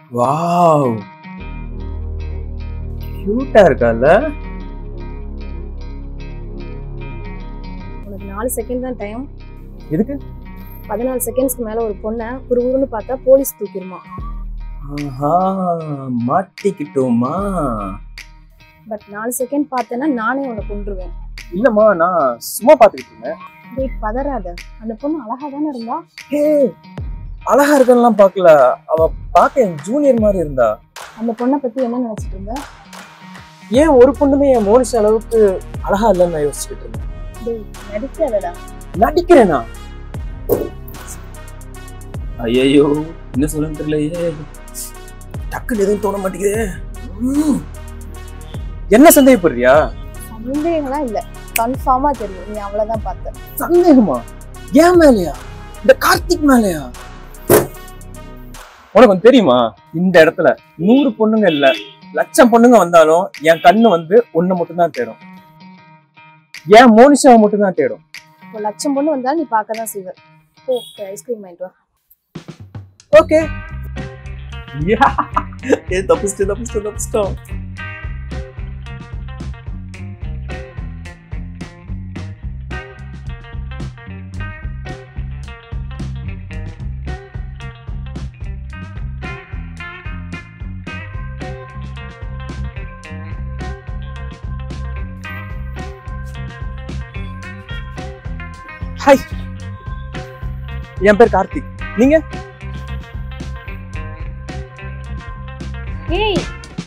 Wow கியூட்டா இருக்கால உனக்கு நாலு செகண்ட் தான் டைம் எதுக்கு பதினாலு செகண்ட்ஸ்க்கு மேல ஒரு பொண்ணை குறுகுறுன்னு பார்த்தா போலீஸ் தூக்கிடுமா ஆஹா மாட்டிக்கிட்டோமா பட் நாலு செகண்ட் பார்த்தேன்னா நானே உன்னை கொன்றுவேன் இல்லம்மா நான் சும்மா பாத்துக்கிட்டு இருந்தேன் டேய் பதறாத அந்த பொண்ணு அழகா தானே இருந்தா ஹே அழகா இருக்கன்னுலாம் பார்க்கல அவ பார்க்க என் ஜூனியர் மாதிரி இருந்தா அந்த பொண்ணை பத்தி என்ன நினைச்சிட்டு இருந்த ஏன் ஒரு பொண்ணுமே என் மோனிஷா அளவுக்கு அழகா இல்லைன்னு நான் யோசிச்சுக்கிட்டு இருந்தேன் டேய் நடிக்காதடா நடிக்கிறேனா ஐயோ என்ன சொல்லன்னு தெரியலையே டக்குன்னு எதுவும் தோண மாட்டேங்குதே ம். என்ன சந்தேகப்படுறியா சந்தேகங்களா இல்ல கன்ஃபார்மா தெரியும் நீ அவ்வளவுதான் பார்த்த சந்தேகமா ஏன் மேலயா இந்த கார்த்திக் மேலயா உனக்கு வந்து தெரியுமா இந்த இடத்துல நூறு பொண்ணுங்க இல்ல லட்சம் பொண்ணுங்க வந்தாலும் என் கண்ணு வந்து ஒண்ணு மட்டும்தான் தேடும் ஏன் மோனிஷாவை மட்டும்தான் தேடும் ஒரு லட்சம் பொண்ணு வந்தாலும் நீ பார்க்க தான் செய்வ ஓ ஐஸ்கிரீம் வாங்கிட்டு வா ஓகே ஏ தப்பிச்சிட்டு தப்பிச்சிட்டு தப்பிச்சிட்டோம் ஹாய் என் பேர் கார்த்திக் நீங்க ஏய்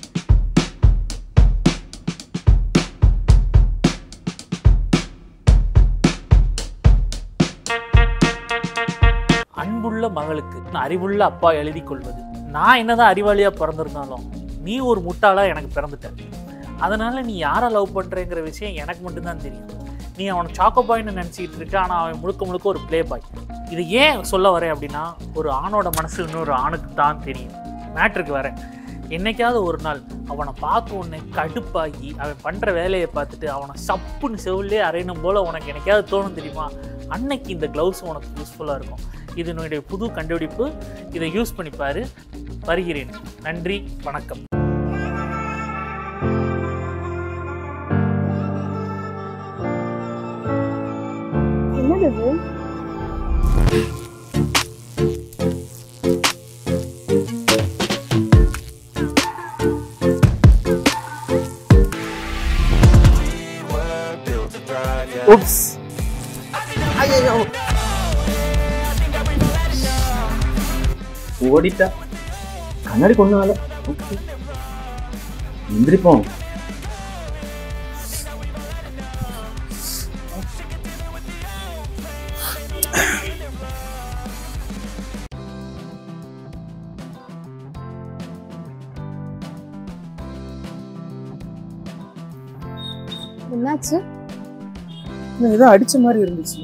அன்புள்ள மகளுக்கு அறிவுள்ள அப்பா எழுதி கொள்வது நான் என்னதான் அறிவாளியா பிறந்திருந்தாலும் நீ ஒரு முட்டாளா எனக்கு பிறந்துட்ட அதனால நீ யாரை லவ் பண்றேங்கிற விஷயம் எனக்கு மட்டும்தான் தெரியும் நீ அவனை சாக்கோ பாய்னு நினச்சிக்கிட்டு இருக்க ஆனால் அவன் முழுக்க முழுக்க ஒரு ப்ளே பாய் இது ஏன் சொல்ல வரேன் அப்படின்னா ஒரு ஆணோட மனசு இன்னொரு ஆணுக்கு தான் தெரியும் மேட்ருக்கு வரேன் என்னைக்காவது ஒரு நாள் அவனை பார்க்க உடனே கடுப்பாகி அவன் பண்ணுற வேலையை பார்த்துட்டு அவனை சப்புன்னு செவிலே அரையணும் போல் உனக்கு என்னைக்காவது தோணும் தெரியுமா அன்னைக்கு இந்த க்ளவுஸ் உனக்கு யூஸ்ஃபுல்லாக இருக்கும் இது என்னுடைய புது கண்டுபிடிப்பு இதை யூஸ் பண்ணிப்பாரு வருகிறேன் நன்றி வணக்கம் என்னது இது உப்ஸ் ஐயோ ஓடிட்டா கண்ணாடி கொண்டால எந்திரிப்போம் என்னாச்சு ஏதோ அடிச்ச மாதிரி இருந்துச்சு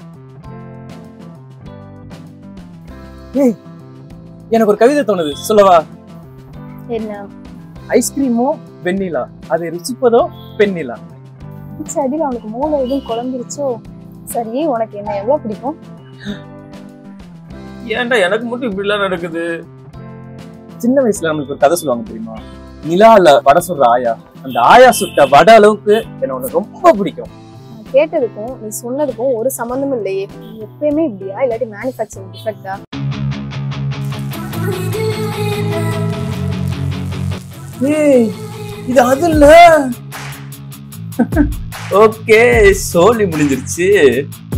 ஏய் எனக்கு ஒரு கவிதை தோணுது சொல்லவா என்ன ஐஸ்கிரீமோ வெண்ணிலா அதை ருசிப்பதோ பெண்ணிலா பிடிச்ச அடியில் அவனுக்கு மூளை எதுவும் குழம்பிருச்சோ சரி உனக்கு என்ன எவ்வளவு பிடிக்கும் ஏன்டா எனக்கு மட்டும் இப்படிலாம் நடக்குது சின்ன வயசுல நம்மளுக்கு ஒரு கதை சொல்லுவாங்க தெரியுமா நிலால வடை சுடுற ஆயா அந்த ஆயா சுட்ட வடை அளவுக்கு என்ன உனக்கு ரொம்ப பிடிக்கும் நான் கேட்டதுக்கும் நீ சொன்னதுக்கும் ஒரு சம்மந்தமும் இல்லையே நீ எப்பயுமே இப்படியா இல்லாட்டி மேனுஃபேக்சரிங் டிஃபெக்டா ஏய் இது அது இல்ல ஓகே சோலி முடிஞ்சிருச்சு